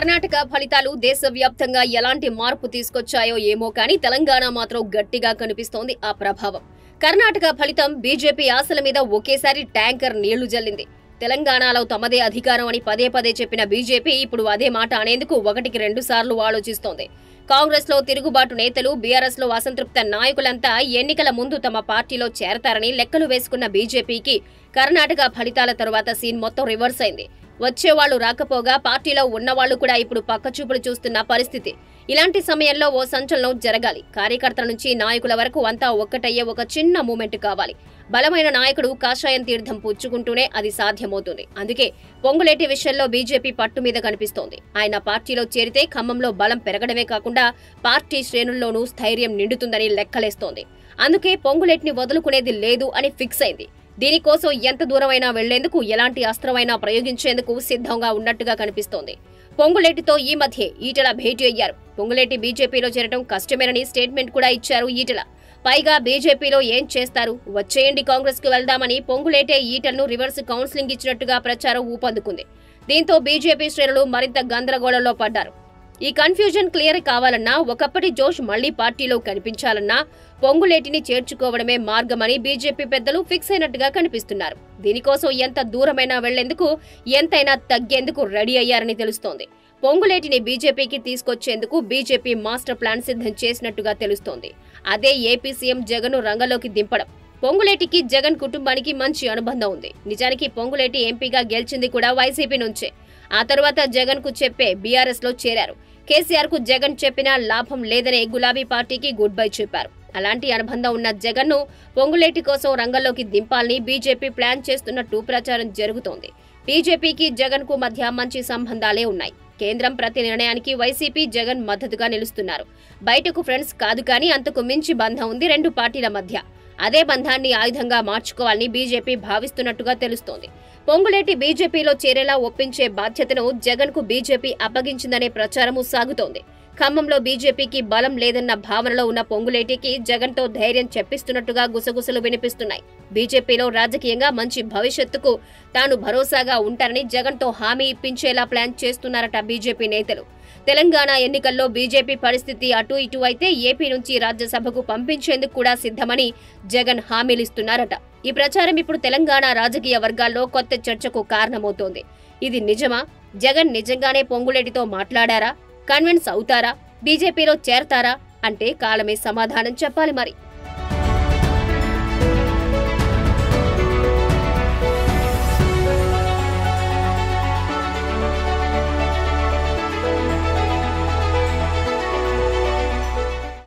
కర్ణాటక ఫలితాలు దేశవ్యాప్తంగా ఎలాంటి మార్పు తీసుకొచ్చాయో ఏమో కానీ తెలంగాణ మాత్రం గట్టిగా కనిపిస్తోంది ఆ ప్రభావం కర్ణాటక ఫలితం బీజేపీ ఆశల మీద ఒకేసారి ట్యాంకర్ నీళ్లు జల్లింది తెలంగాణలో తమదే అధికారం అని పదే పదే చెప్పిన బీజేపీ ఇప్పుడు అదే మాట అనేందుకు ఒకటికి రెండు సార్లు ఆలోచిస్తోంది కాంగ్రెస్ లో తిరుగుబాటు నేతలు బీఆర్ఎస్ లో అసంతృప్త నాయకులంతా ఎన్నికల ముందు తమ పార్టీలో చేరతారని లెక్కలు వేసుకున్న బీజేపీకి కర్ణాటక ఫలితాల తరువాత సీన్ మొత్తం రివర్స్ అయింది వచ్చేవాళ్లు రాకపోగా పార్టీలో ఉన్నవాళ్లు కూడా ఇప్పుడు పక్కచూపులు చూస్తున్న పరిస్థితి ఇలాంటి సమయంలో ఓ సంచలనం జరగాలి కార్యకర్తల నుంచి నాయకుల వరకు అంతా ఒక్కటయ్యే ఒక చిన్న మూమెంట్ కావాలి బలమైన నాయకుడు కాషాయం తీర్థం పుచ్చుకుంటూనే అది సాధ్యమవుతుంది అందుకే పొంగులేటి విషయంలో బీజేపీ పట్టు మీద కనిపిస్తోంది ఆయన పార్టీలో చేరితే ఖమ్మంలో బలం పెరగడమే కాకుండా పార్టీ శ్రేణుల్లోనూ స్థైర్యం నిండుతుందని లెక్కలేస్తోంది అందుకే పొంగులేటిని వదులుకునేది లేదు అని ఫిక్స్ అయింది దీనికోసం ఎంత దూరమైనా వెళ్లేందుకు ఎలాంటి అస్త్రమైనా ప్రయోగించేందుకు సిద్ధంగా ఉన్నట్టుగా కనిపిస్తోంది పొంగులేటితో ఈ మధ్య ఈటల భేటీ అయ్యారు పొంగులేటి బీజేపీలో చేరడం కష్టమేనని స్టేట్మెంట్ కూడా ఇచ్చారు ఈటల పైగా బీజేపీలో ఏం చేస్తారు వచ్చేయండి కాంగ్రెస్ కు వెళ్దామని పొంగులేటే ఈటలను రివర్స్ కౌన్సిలింగ్ ఇచ్చినట్టుగా ప్రచారం ఊపందుకుంది దీంతో బీజేపీ శ్రేణులు మరింత గందరగోళంలో పడ్డారు ఈ కన్ఫ్యూజన్ క్లియర్ కావాలన్నా ఒకప్పటి జోష్ మళ్లీ పార్టీలో కనిపించాలన్నా పొంగులేటిని చేర్చుకోవడమే మార్గమని బీజేపీ పెద్దలు ఫిక్స్ అయినట్టుగా కనిపిస్తున్నారు దీనికోసం ఎంత దూరమైనా వెళ్లేందుకు ఎంతైనా తగ్గేందుకు రెడీ అయ్యారని తెలుస్తోంది పొంగులేటిని బీజేపీకి తీసుకొచ్చేందుకు బీజేపీ మాస్టర్ ప్లాన్ సిద్ధం చేసినట్టుగా తెలుస్తోంది అదే ఏపీ సీఎం జగన్ రంగంలోకి దింపడం పొంగులేటికి జగన్ కుటుంబానికి మంచి అనుబంధం ఉంది నిజానికి పొంగులేటి ఎంపీగా గెలిచింది కూడా వైసీపీ నుంచే ఆ తర్వాత జగన్ కు చెప్పే బీఆర్ఎస్ లో చేరారు కేసీఆర్ కు జగన్ చెప్పినా లాభం లేదనే గులాబీ పార్టీకి గుడ్ బై చెప్పారు అలాంటి అనుబంధం ఉన్న జగన్ ను పొంగులేటి కోసం రంగంలోకి దింపాలని బీజేపీ ప్లాన్ చేస్తున్నట్టు ప్రచారం జరుగుతోంది బీజేపీకి జగన్ కు మధ్య మంచి సంబంధాలే ఉన్నాయి కేంద్రం ప్రతి నిర్ణయానికి వైసీపీ జగన్ మద్దతుగా నిలుస్తున్నారు బయటకు ఫ్రెండ్స్ కాదు కానీ అంతకు మించి బంధం ఉంది రెండు పార్టీల మధ్య అదే బంధాన్ని ఆయుధంగా మార్చుకోవాలని బీజేపీ భావిస్తున్నట్టుగా తెలుస్తోంది పొంగులేటి బీజేపీలో చేరేలా ఒప్పించే బాధ్యతను జగన్ కు బీజేపీ అప్పగించిందనే ప్రచారము సాగుతోంది ఖమ్మంలో బీజేపీకి బలం లేదన్న భావనలో ఉన్న పొంగులేటికి జగన్ తో ధైర్యం చెప్పిస్తున్నట్టుగా గుసగుసలు వినిపిస్తున్నాయి బీజేపీలో రాజకీయంగా మంచి భవిష్యత్తుకు తాను భరోసాగా ఉంటారని జగన్ తో హామీ ఇప్పించేలా ప్లాన్ చేస్తున్నారట బీజేపీ నేతలు తెలంగాణ ఎన్నికల్లో బీజేపీ పరిస్థితి అటు ఇటు అయితే ఏపీ నుంచి రాజ్యసభకు పంపించేందుకు కూడా సిద్ధమని జగన్ హామీలిస్తున్నారట ఈ ప్రచారం ఇప్పుడు తెలంగాణ రాజకీయ వర్గాల్లో కొత్త చర్చకు కారణమవుతోంది ఇది నిజమా జగన్ నిజంగానే పొంగులేటితో మాట్లాడారా కన్విన్స్ అవుతారా బీజేపీలో చేరతారా అంటే కాలమే సమాధానం చెప్పాలి మరి